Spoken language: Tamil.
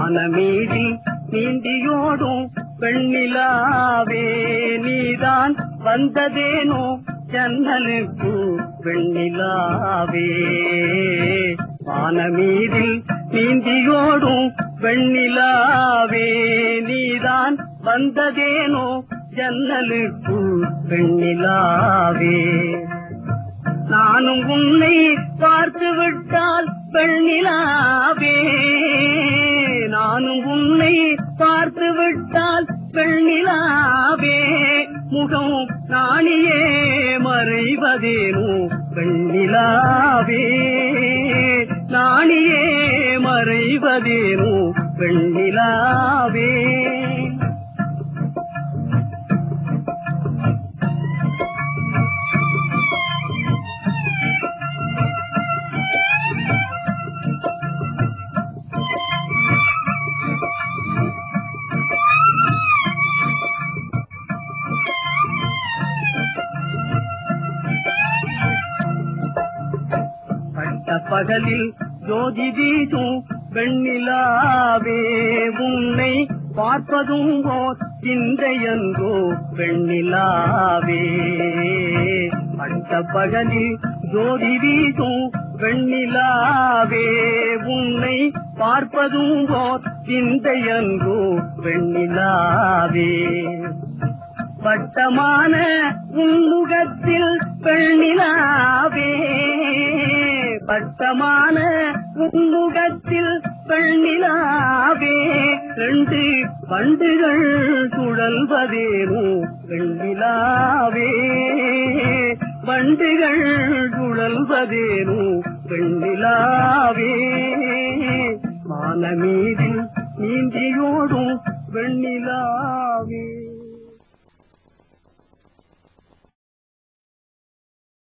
வானமீதில் நீந்தியோடும் பெண்ணிலாவே நீதான் வந்ததேனோ ஜன்னலுக்கு வெண்ணிலாவே வானமீதில் நீந்தியோடும் வெண்ணிலாவே நீதான் வந்ததேனோ ஜன்னலுக்கு வெண்ணிலாவே நானும் உன்னை பார்த்து விட்டால் பெண்ணிலாவே நானும் உன்னை பார்த்து விட்டால் பெண்ணிலாவே முகம் நாணியே மறைவதேனோ பெண்ணிலாவே நாணியே மறைவதேனோ பெண்ணிலாவே பட்ட பகலில் ஜோதி வீசும் வெண்ணிலாவே உன்னை பார்ப்பதும் ஓர் சிந்தையன்றோ வெண்ணிலாவே பட்ட பகலில் ஜோதி வீசும் வெண்ணிலாவே உன்னை பார்ப்பதும் ஓர் சிந்தையன்றோ வெண்ணிலாவே வட்டமான உன்முகத்தில் பெண்ணிலாவே வட்டமான உன்முகத்தில் பெண்ணிலாவே ரெண்டு பண்டுகள் சுழல்வதேனோ பெண்ணிலாவே வண்டுகள் சுழல்வதேனோ பெண்ணிலாவே மானமீதில் நீந்தியோடும் வெண்ணிலாவே